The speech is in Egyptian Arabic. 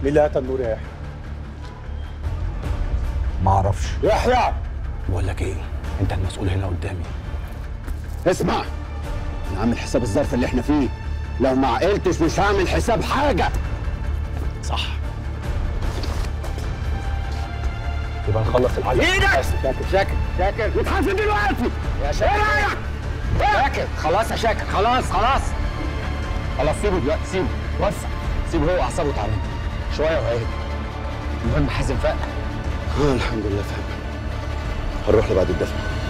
مين اللي قتل نور يا يحيى؟ ما اعرفش يحيى بقول لك ايه انت المسؤول هنا قدامي اسمع انا عامل حساب الظرف اللي احنا فيه لو ما عقلتش مش هعمل حساب حاجه صح يبقى نخلص الحاجه ايدك شاكر شاكر شاكر نتحاسب دلوقتي يا شاكر ايه رايك شاكر خلاص يا شاكر خلاص خلاص خلاص سيبه دلوقتي سيبه وسع سيبه هو اعصابه تعبانه شويه وهيهدى المهم حازم فاق آه الحمد لله فاهم هنروح له بعد الدفن